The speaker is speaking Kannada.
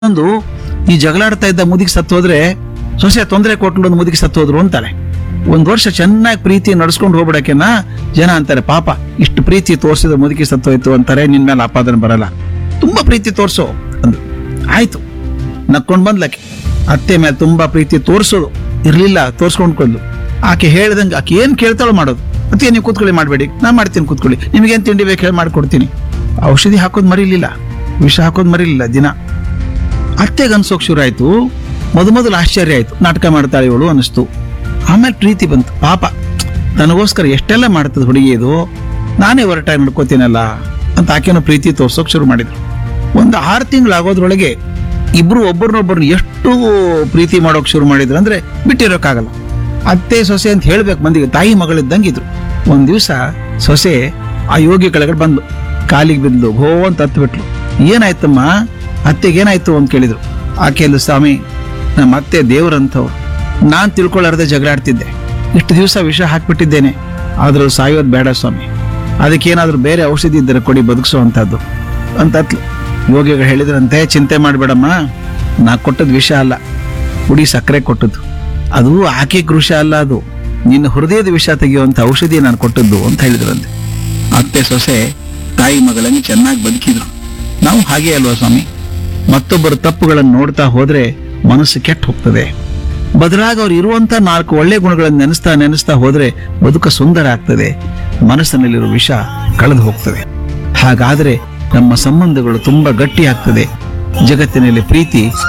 ಒಂದು ಈ ಜಗಳಾಡ್ತಾ ಇದ್ದ ಮುದುಕಿ ಸತ್ತು ಹೋದ್ರೆ ಸೊಸೆ ತೊಂದರೆ ಕೊಟ್ಲು ಒಂದು ಮುದುಕಿ ಸತ್ತು ಹೋದ್ರು ಅಂತಾಳೆ ಒಂದ್ ವರ್ಷ ಚೆನ್ನಾಗಿ ಪ್ರೀತಿ ನಡ್ಸ್ಕೊಂಡು ಹೋಗ್ಬಿಡಕೆನ ಜನ ಅಂತಾರೆ ಪಾಪ ಇಷ್ಟು ಪ್ರೀತಿ ತೋರಿಸಿದ ಮುದುಕಿ ಸತ್ತೋಯ್ತು ಅಂತಾರೆ ನಿನ್ ಮೇಲೆ ಆಪಾದನೆ ಬರಲ್ಲ ತುಂಬಾ ಪ್ರೀತಿ ತೋರ್ಸು ಅಂದ್ರು ಆಯ್ತು ನಕ್ಕೊಂಡ್ ಬಂದ್ಲಕ್ಕೆ ಅತ್ತೆ ಮೇಲೆ ತುಂಬಾ ಪ್ರೀತಿ ತೋರಿಸೋದು ಇರ್ಲಿಲ್ಲ ತೋರ್ಸ್ಕೊಂಡ್ ಕೊಂಡ್ಲು ಆಕೆ ಹೇಳ್ದಂಗೆ ಆಕೆ ಏನ್ ಕೇಳ್ತಾಳೋ ಮಾಡೋದು ಮತ್ತೆ ನೀವು ಕೂತ್ಕೊಳ್ಳಿ ಮಾಡ್ಬೇಡಿ ನಾ ಮಾಡ್ತೀನಿ ಕೂತ್ಕೊಳ್ಳಿ ನಿಮ್ಗೇನ್ ತಿಂಡಿ ಬೇಕು ಹೇಳಿ ಮಾಡ್ಕೊಡ್ತೀನಿ ಔಷಧಿ ಹಾಕೋದ್ ಮರಿಲಿಲ್ಲ ವಿಷ ಹಾಕೋದ್ ಮರಿಲಿಲ್ಲ ದಿನ ಅತ್ತೆಗೆ ಅನ್ಸೋಕ್ ಶುರು ಆಯ್ತು ಮೊದ ಮೊದಲು ಆಶ್ಚರ್ಯ ಆಯ್ತು ನಾಟಕ ಮಾಡ್ತಾಳೆ ಇವಳು ಅನಿಸ್ತು ಆಮೇಲೆ ಪ್ರೀತಿ ಬಂತು ಪಾಪ ನನಗೋಸ್ಕರ ಎಷ್ಟೆಲ್ಲ ಮಾಡ್ತದ ಹುಡುಗಿ ಇದು ನಾನೇ ಹೊರಟಾಗಿ ನೋಡ್ಕೋತೀನಲ್ಲ ಅಂತ ಆಕೆನೂ ಪ್ರೀತಿ ತೋರ್ಸೋಕ್ ಶುರು ಮಾಡಿದ್ರು ಒಂದು ಆರು ತಿಂಗಳಾಗೋದ್ರೊಳಗೆ ಇಬ್ರು ಒಬ್ಬರನ್ನೊಬ್ಬರನ್ನ ಎಷ್ಟು ಪ್ರೀತಿ ಮಾಡೋಕ್ ಶುರು ಮಾಡಿದ್ರು ಅಂದ್ರೆ ಬಿಟ್ಟಿರೋಕ್ಕಾಗಲ್ಲ ಅತ್ತೆ ಸೊಸೆ ಅಂತ ಹೇಳ್ಬೇಕು ಮಂದಿಗೆ ತಾಯಿ ಮಗಳಿದ್ದಂಗೆ ಇದ್ರು ಒಂದ್ ದಿವಸ ಸೊಸೆ ಆ ಯೋಗಿ ಕೆಳಗಡೆ ಬಂದು ಕಾಲಿಗೆ ಬಿದ್ದು ಭೋ ಅಂತ ಹತ್ತು ಬಿಟ್ಲು ಏನಾಯ್ತಮ್ಮ ಅತ್ತೆಗೆ ಏನಾಯ್ತು ಅಂತ ಕೇಳಿದ್ರು ಆಕೆಯಲ್ಲಿ ಸ್ವಾಮಿ ನಮ್ಮ ಅತ್ತೆ ದೇವ್ರಂಥವ್ರು ನಾನ್ ತಿಳ್ಕೊಳ್ಳಾರ್ದೆ ಜಗಳಾಡ್ತಿದ್ದೆ ಇಷ್ಟು ದಿವಸ ವಿಷ ಹಾಕ್ಬಿಟ್ಟಿದ್ದೇನೆ ಆದ್ರೂ ಸಾಯೋದ್ ಬೇಡ ಸ್ವಾಮಿ ಅದಕ್ಕೇನಾದ್ರೂ ಬೇರೆ ಔಷಧಿ ಇದ್ದರೆ ಕೊಡಿ ಬದುಕಿಸುವಂತದ್ದು ಅಂತ ಅತ್ಲು ಯೋಗಿಗಳು ಹೇಳಿದ್ರಂತೆ ಚಿಂತೆ ಮಾಡಬೇಡಮ್ಮ ನಾ ಕೊಟ್ಟದ್ ವಿಷ ಅಲ್ಲ ಹುಡಿ ಸಕ್ಕರೆ ಕೊಟ್ಟದ್ದು ಅದು ಆಕೆ ಕೃಷ ಅಲ್ಲ ಅದು ನಿನ್ನ ಹೃದಯದ ವಿಷ ತೆಗೆಯುವಂತ ಔಷಧಿ ನಾನು ಕೊಟ್ಟದ್ದು ಅಂತ ಹೇಳಿದ್ರಂತೆ ಅತ್ತೆ ಸೊಸೆ ತಾಯಿ ಮಗಳನ್ನು ಚೆನ್ನಾಗಿ ಬದುಕಿದ್ರು ನಾವು ಹಾಗೆ ಅಲ್ವಾ ಸ್ವಾಮಿ ಮತ್ತೊಬ್ಬರ ತಪ್ಪುಗಳನ್ನು ನೋಡ್ತಾ ಹೋದ್ರೆ ಮನಸ್ಸು ಕೆಟ್ಟ ಹೋಗ್ತದೆ ಬದಲಾಗಿ ಅವ್ರು ಇರುವಂತ ನಾಲ್ಕು ಒಳ್ಳೆ ಗುಣಗಳನ್ನು ನೆನೆಸ್ತಾ ನೆನೆಸ್ತಾ ಹೋದ್ರೆ ಬದುಕ ಸುಂದರ ಆಗ್ತದೆ ಮನಸ್ಸಿನಲ್ಲಿರೋ ವಿಷ ಕಳೆದು ಹೋಗ್ತದೆ ಹಾಗಾದ್ರೆ ನಮ್ಮ ಸಂಬಂಧಗಳು ತುಂಬಾ ಗಟ್ಟಿ ಆಗ್ತದೆ ಜಗತ್ತಿನಲ್ಲಿ ಪ್ರೀತಿ